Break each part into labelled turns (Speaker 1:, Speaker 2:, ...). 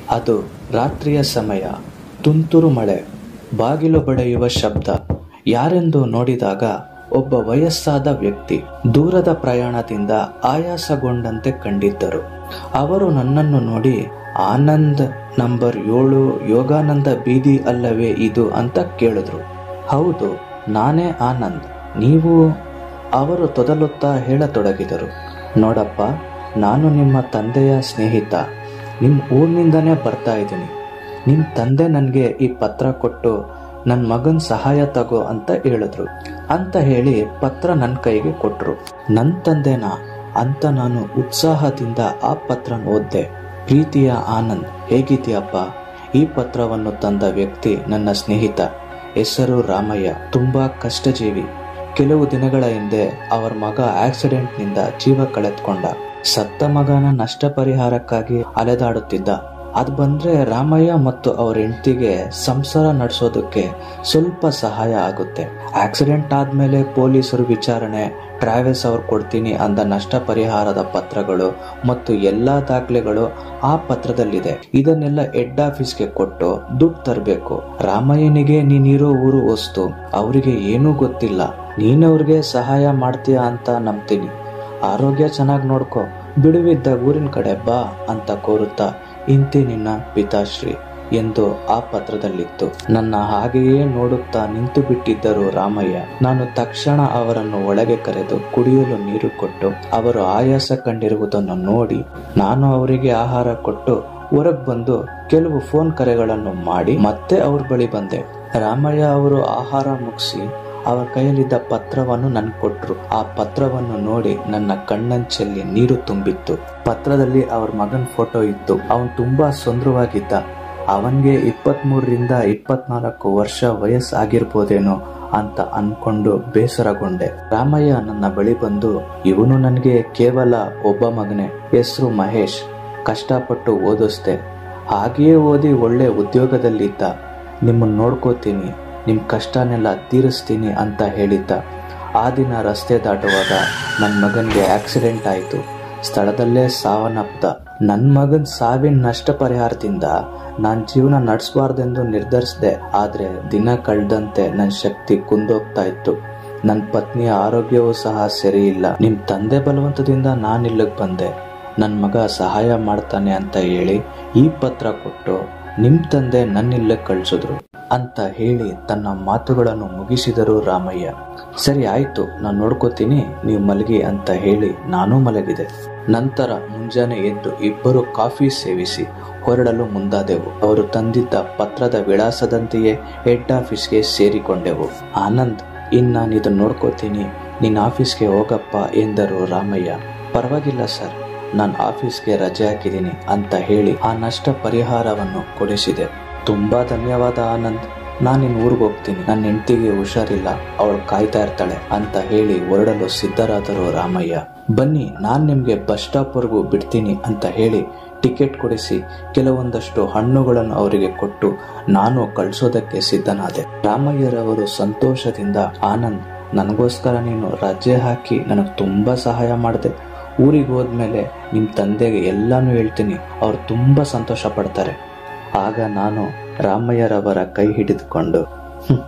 Speaker 1: ಅದು ರಾತ್ರಿಯ ಸಮಯ ತುಂತುರು ಮಳೆ ಬಾಗಿಲು ಬಡಿಯುವ ಶಬ್ದ ಯಾರೆಂದು ನೋಡಿದಾಗ ಒಬ್ಬ ವಯಸ್ಸಾದ ವ್ಯಕ್ತಿ ದೂರದ ಪ್ರಯಾಣದಿಂದ ಆಯಾಸಗೊಂಡಂತೆ ಕಂಡಿದ್ದರು ಅವರು ನನ್ನನ್ನು ನೋಡಿ ಆನಂದ್ ನಂಬರ್ ಏಳು ಯೋಗಾನಂದ ಬೀದಿ ಅಲ್ಲವೇ ಇದು ಅಂತ ಕೇಳಿದ್ರು ಹೌದು ನಾನೇ ಆನಂದ್ ನೀವು ಅವರು ತೊದಲುತ್ತಾ ಹೇಳತೊಡಗಿದರು ನೋಡಪ್ಪ ನಾನು ನಿಮ್ಮ ತಂದೆಯ ಸ್ನೇಹಿತ ನಿಮ್ಮ ಊರಿನಿಂದನೇ ಬರ್ತಾ ಇದ್ದೀನಿ ನಿಮ್ಮ ತಂದೆ ನನಗೆ ಈ ಪತ್ರ ಕೊಟ್ಟು ನನ್ನ ಮಗನ ಸಹಾಯ ತಗೋ ಅಂತ ಹೇಳಿದ್ರು ಅಂತ ಹೇಳಿ ಪತ್ರ ನನ್ನ ಕೈಗೆ ಕೊಟ್ರು ನನ್ನ ತಂದೆನ ಅಂತ ನಾನು ಉತ್ಸಾಹದಿಂದ ಆ ಪತ್ರ ಓದ್ದೆ ಪ್ರೀತಿಯ ಆನಂದ್ ಹೇಗಿದೆಯಪ್ಪ ಈ ಪತ್ರವನ್ನು ತಂದ ವ್ಯಕ್ತಿ ನನ್ನ ಸ್ನೇಹಿತ ಹೆಸರು ರಾಮಯ್ಯ ತುಂಬಾ ಕಷ್ಟಜೀವಿ ಕೆಲವು ದಿನಗಳ ಹಿಂದೆ ಅವರ ಮಗ ಆಕ್ಸಿಡೆಂಟ್ನಿಂದ ಜೀವ ಕಳೆದುಕೊಂಡ ಸತ್ತ ಮಗನ ನಷ್ಟ ಪರಿಹಾರಕ್ಕಾಗಿ ಅಲೆದಾಡುತ್ತಿದ್ದ ಅದು ಬಂದ್ರೆ ರಾಮಯ್ಯ ಮತ್ತು ಅವ್ರ ಹೆಂಡತಿಗೆ ಸಂಸಾರ ನಡೆಸೋದಕ್ಕೆ ಸ್ವಲ್ಪ ಸಹಾಯ ಆಗುತ್ತೆ ಆಕ್ಸಿಡೆಂಟ್ ಆದ್ಮೇಲೆ ಪೊಲೀಸರು ವಿಚಾರಣೆ ಟ್ರಾವೆಲ್ಸ್ ಅವ್ರು ಕೊಡ್ತೀನಿ ಅಂದ ನಷ್ಟ ಪರಿಹಾರದ ಪತ್ರಗಳು ಮತ್ತು ಎಲ್ಲಾ ದಾಖಲೆಗಳು ಆ ಪತ್ರದಲ್ಲಿದೆ ಇದನ್ನೆಲ್ಲ ಹೆಡ್ ಆಫೀಸ್ಗೆ ಕೊಟ್ಟು ದುಡ್ಡು ತರಬೇಕು ರಾಮಯ್ಯನಿಗೆ ನೀನಿರೋ ಊರು ವಸ್ತು ಅವರಿಗೆ ಏನೂ ಗೊತ್ತಿಲ್ಲ ನೀನವ್ರಿಗೆ ಸಹಾಯ ಮಾಡ್ತೀಯ ಅಂತ ನಂಬ್ತೀನಿ ಆರೋಗ್ಯ ಚೆನ್ನಾಗಿ ನೋಡ್ಕೊ ಬಿಡುವಿದ್ದ ಊರಿನ ಕಡೆ ಬಾ ಅಂತ ಕೋರುತ್ತಾ ಇಂತಿ ನಿನ್ನ ಪಿತಾಶ್ರೀ ಎಂದು ಆ ಪತ್ರದಲ್ಲಿತ್ತು ನನ್ನ ಹಾಗೆಯೇ ನೋಡುತ್ತಾ ನಿಂತು ಬಿಟ್ಟಿದ್ದರು ರಾಮಯ್ಯ ನಾನು ತಕ್ಷಣ ಅವರನ್ನು ಒಳಗೆ ಕರೆದು ಕುಡಿಯಲು ನೀರು ಕೊಟ್ಟು ಅವರು ಆಯಾಸ ಕಂಡಿರುವುದನ್ನು ನೋಡಿ ನಾನು ಅವರಿಗೆ ಆಹಾರ ಕೊಟ್ಟು ಹೊರಗೆ ಬಂದು ಕೆಲವು ಫೋನ್ ಕರೆಗಳನ್ನು ಮಾಡಿ ಮತ್ತೆ ಅವ್ರ ಬಳಿ ಬಂದೆ ರಾಮಯ್ಯ ಅವರು ಆಹಾರ ಮುಗಿಸಿ ಅವರ ಕೈಯಲ್ಲಿದ್ದ ಪತ್ರವನ್ನು ನನ್ ಕೊಟ್ರು ಆ ಪತ್ರವನ್ನು ನೋಡಿ ನನ್ನ ಕಣ್ಣಂಚಲ್ಲಿ ನೀರು ತುಂಬಿತ್ತು ಪತ್ರದಲ್ಲಿ ಅವ್ರ ಮಗನ್ ಫೋಟೋ ಇತ್ತು ಅವನ್ ತುಂಬಾ ಸುಂದರವಾಗಿದ್ದ ಅವನ್ಗೆ ಇಪ್ಪತ್ಮೂರರಿಂದ ಇಪ್ಪತ್ನಾಲ್ಕು ವರ್ಷ ವಯಸ್ಸಾಗಿರ್ಬೋದೇನೋ ಅಂತ ಅನ್ಕೊಂಡು ಬೇಸರಗೊಂಡೆ ರಾಮಯ್ಯ ನನ್ನ ಬಳಿ ಬಂದು ಇವನು ನನಗೆ ಕೇವಲ ಒಬ್ಬ ಮಗನೇ ಹೆಸರು ಮಹೇಶ್ ಕಷ್ಟಪಟ್ಟು ಓದಿಸ್ದೆ ಹಾಗೆಯೇ ಓದಿ ಒಳ್ಳೆ ಉದ್ಯೋಗದಲ್ಲಿದ್ದ ನಿಮ್ಮನ್ನ ನೋಡ್ಕೋತೀನಿ ನಿಮ್ಮ ಕಷ್ಟನೆಲ್ಲ ತೀರಿಸ್ತೀನಿ ಅಂತ ಹೇಳಿದ್ದ ಆ ದಿನ ರಸ್ತೆ ದಾಟುವಾಗ ನನ್ನ ಮಗನಿಗೆ ಆಕ್ಸಿಡೆಂಟ್ ಆಯಿತು ಸ್ಥಳದಲ್ಲೇ ಸಾವನ್ನಪ್ಪ ನನ್ನ ಮಗನ ಸಾವಿನ ನಷ್ಟ ಪರಿಹಾರದಿಂದ ನಾನು ಜೀವನ ನಡೆಸಬಾರ್ದೆಂದು ನಿರ್ಧರಿಸಿದೆ ಆದರೆ ದಿನ ಕಳೆದಂತೆ ನನ್ನ ಶಕ್ತಿ ಕುಂದೋಗ್ತಾ ಇತ್ತು ನನ್ನ ಪತ್ನಿಯ ಆರೋಗ್ಯವೂ ಸಹ ಸರಿ ಇಲ್ಲ ನಿಮ್ಮ ತಂದೆ ಬಲವಂತದಿಂದ ನಾನು ಇಲ್ಲಿಗೆ ಬಂದೆ ನನ್ನ ಮಗ ಸಹಾಯ ಮಾಡ್ತಾನೆ ಅಂತ ಹೇಳಿ ಈ ಪತ್ರ ಕೊಟ್ಟು ನಿಮ್ಮ ತಂದೆ ನನ್ನಿಲ್ಲೇ ಕಳಿಸಿದ್ರು ಅಂತ ಹೇಳಿ ತನ್ನ ಮಾತುಗಳನ್ನು ಮುಗಿಸಿದರು ರಾಮಯ್ಯ ಸರಿ ಆಯ್ತು ನಾನು ನೋಡ್ಕೋತೀನಿ ನೀವು ಮಲಗಿ ಅಂತ ಹೇಳಿ ನಾನು ಮಲಗಿದೆ ನಂತರ ಮುಂಜಾನೆ ಎದ್ದು ಇಬ್ಬರು ಕಾಫಿ ಸೇವಿಸಿ ಹೊರಡಲು ಮುಂದಾದೆವು ಅವರು ತಂದಿದ್ದ ಪತ್ರದ ವಿಳಾಸದಂತೆಯೇ ಹೆಡ್ ಆಫೀಸ್ಗೆ ಸೇರಿಕೊಂಡೆವು ಆನಂದ್ ಇನ್ನು ನಾನು ಇದನ್ನು ನೋಡ್ಕೋತೀನಿ ನಿನ್ನ ಆಫೀಸ್ಗೆ ಹೋಗಪ್ಪ ಎಂದರು ರಾಮಯ್ಯ ಪರವಾಗಿಲ್ಲ ಸರ್ ನಾನು ಆಫೀಸ್ಗೆ ರಜೆ ಹಾಕಿದ್ದೀನಿ ಅಂತ ಹೇಳಿ ಆ ನಷ್ಟ ಪರಿಹಾರವನ್ನು ಕೊಡಿಸಿದೆ ತುಂಬಾ ಧನ್ಯವಾದ ಆನಂದ್ ನಾನು ಇನ್ನು ಊರಿಗೆ ಹೋಗ್ತೀನಿ ನನ್ನ ಹೆಂಡತಿಗೆ ಹುಷಾರಿಲ್ಲ ಅವಳು ಕಾಯ್ತಾ ಇರ್ತಾಳೆ ಅಂತ ಹೇಳಿ ಹೊರಡಲು ಸಿದ್ಧರಾದರು ರಾಮಯ್ಯ ಬನ್ನಿ ನಾನ್ ನಿಮ್ಗೆ ಬಸ್ ಸ್ಟಾಪ್ ವರೆಗೂ ಬಿಡ್ತೀನಿ ಅಂತ ಹೇಳಿ ಟಿಕೆಟ್ ಕೊಡಿಸಿ ಕೆಲವೊಂದಷ್ಟು ಹಣ್ಣುಗಳನ್ನು ಅವರಿಗೆ ಕೊಟ್ಟು ನಾನು ಕಳಿಸೋದಕ್ಕೆ ಸಿದ್ಧನಾದೆ ರಾಮಯ್ಯರವರು ಸಂತೋಷದಿಂದ ಆನಂದ್ ನನಗೋಸ್ಕರ ನೀನು ರಜೆ ಹಾಕಿ ನನಗೆ ತುಂಬಾ ಸಹಾಯ ಮಾಡಿದೆ ಊರಿಗೆ ಹೋದ್ಮೇಲೆ ನಿಮ್ಮ ತಂದೆಗೆ ಎಲ್ಲಾನು ಹೇಳ್ತೀನಿ ಅವ್ರು ತುಂಬಾ ಸಂತೋಷ ಪಡ್ತಾರೆ ಆಗ ನಾನು ರಾಮಯ್ಯರವರ ಕೈ ಹಿಡಿದುಕೊಂಡು "ಹ್ಮ್,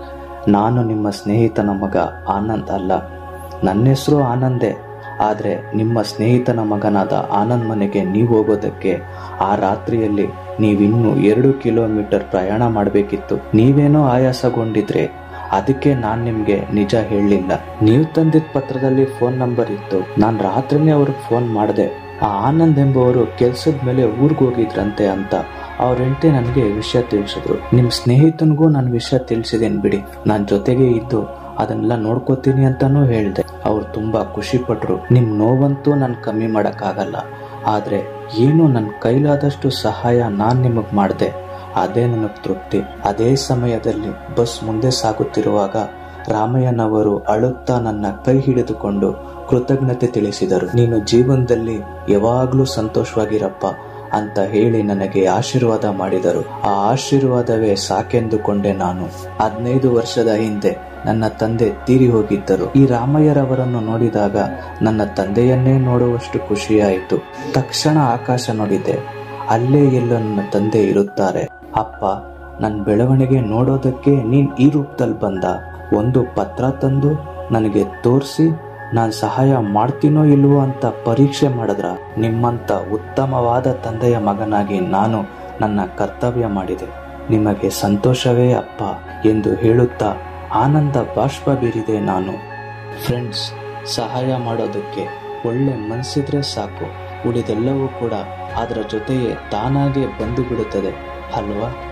Speaker 1: ನಾನು ನಿಮ್ಮ ಸ್ನೇಹಿತನ ಮಗ ಆನಂದ್ ಅಲ್ಲ ನನ್ನ ಹೆಸರು ಆನಂದೇ ಆದರೆ ನಿಮ್ಮ ಸ್ನೇಹಿತನ ಮಗನಾದ ಆನಂದ್ ಮನೆಗೆ ನೀವು ಹೋಗೋದಕ್ಕೆ ಆ ರಾತ್ರಿಯಲ್ಲಿ ನೀವಿನ್ನೂ ಎರಡು ಕಿಲೋಮೀಟರ್ ಪ್ರಯಾಣ ಮಾಡಬೇಕಿತ್ತು ನೀವೇನೋ ಆಯಾಸಗೊಂಡಿದ್ರೆ ಅದಕ್ಕೆ ನಾನ್ ನಿಮ್ಗೆ ನಿಜ ಹೇಳಲಿಲ್ಲ ನೀವು ತಂದಿದ್ದ ಪತ್ರದಲ್ಲಿ ಫೋನ್ ನಂಬರ್ ಇತ್ತು ನಾನು ರಾತ್ರಿನೇ ಅವ್ರಿಗೆ ಫೋನ್ ಮಾಡಿದೆ ಆ ಆನಂದ್ ಎಂಬುವರು ಕೆಲ್ಸದ ಮೇಲೆ ಊರ್ಗ್ ಹೋಗಿದ್ರಂತೆ ಅಂತ ಅವ್ರ ಹೆಂಡತಿ ನನಗೆ ವಿಷಯ ತಿಳಿಸಿದ್ರು ನಿಮ್ ಸ್ನೇಹಿತನಿಗೂ ನಾನು ವಿಷಯ ತಿಳಿಸಿದೇನ್ ಬಿಡಿ ನಾನ್ ಜೊತೆಗೆ ಇದ್ದು ಅದನ್ನೆಲ್ಲ ನೋಡ್ಕೋತೀನಿ ಅಂತಾನೂ ಹೇಳ್ದೆ ಅವ್ರು ತುಂಬಾ ಖುಷಿ ಪಟ್ರು ನಿಮ್ ನೋವಂತೂ ನಾನು ಕಮ್ಮಿ ಮಾಡಕ್ಕಾಗಲ್ಲ ಆದ್ರೆ ಏನು ನನ್ನ ಕೈಲಾದಷ್ಟು ಸಹಾಯ ನಾನ್ ನಿಮಗ್ ಮಾಡ್ದೆ ಅದೇ ನನಗ್ ತೃಪ್ತಿ ಅದೇ ಸಮಯದಲ್ಲಿ ಬಸ್ ಮುಂದೆ ಸಾಗುತ್ತಿರುವಾಗ ರಾಮಯ್ಯನವರು ಅಳುತ್ತಾ ನನ್ನ ಕೈ ಹಿಡಿದುಕೊಂಡು ಕೃತಜ್ಞತೆ ತಿಳಿಸಿದರು ನೀನು ಜೀವನದಲ್ಲಿ ಯಾವಾಗ್ಲೂ ಸಂತೋಷವಾಗಿರಪ್ಪ ಅಂತ ಹೇಳಿ ನನಗೆ ಆಶೀರ್ವಾದ ಮಾಡಿದರು ಆ ಆಶೀರ್ವಾದವೇ ಸಾಕೆಂದುಕೊಂಡೆ ನಾನು ಹದಿನೈದು ವರ್ಷದ ಹಿಂದೆ ನನ್ನ ತಂದೆ ತೀರಿ ಹೋಗಿದ್ದರು ಈ ರಾಮಯ್ಯರವರನ್ನು ನೋಡಿದಾಗ ನನ್ನ ತಂದೆಯನ್ನೇ ನೋಡುವಷ್ಟು ಖುಷಿಯಾಯಿತು ತಕ್ಷಣ ಆಕಾಶ ನೋಡಿದೆ ಅಲ್ಲೇ ಎಲ್ಲ ನನ್ನ ತಂದೆ ಇರುತ್ತಾರೆ ಅಪ್ಪ ನನ್ನ ಬೆಳವಣಿಗೆ ನೋಡೋದಕ್ಕೆ ನೀನ್ ಈ ರೂಪದಲ್ಲಿ ಬಂದ ಒಂದು ಪತ್ರ ತಂದು ನನಗೆ ತೋರಿಸಿ ನಾನು ಸಹಾಯ ಮಾಡ್ತೀನೋ ಇಲ್ವೋ ಅಂತ ಪರೀಕ್ಷೆ ಮಾಡಿದ್ರ ನಿಮ್ಮಂತ ಉತ್ತಮವಾದ ತಂದೆಯ ಮಗನಾಗಿ ನಾನು ನನ್ನ ಕರ್ತವ್ಯ ಮಾಡಿದೆ ನಿಮಗೆ ಸಂತೋಷವೇ ಅಪ್ಪ ಎಂದು ಹೇಳುತ್ತಾ ಆನಂದ ಬಾಷ್ಪ ಬೀರಿದೆ ನಾನು ಫ್ರೆಂಡ್ಸ್ ಸಹಾಯ ಮಾಡೋದಕ್ಕೆ ಒಳ್ಳೆ ಮನಸ್ಸಿದ್ರೆ ಸಾಕು ಉಳಿದೆಲ್ಲವೂ ಕೂಡ ಅದರ ಜೊತೆಗೆ ತಾನಾಗೆ ಬಂದು ಬಿಡುತ್ತದೆ ಅಲ್ವಾ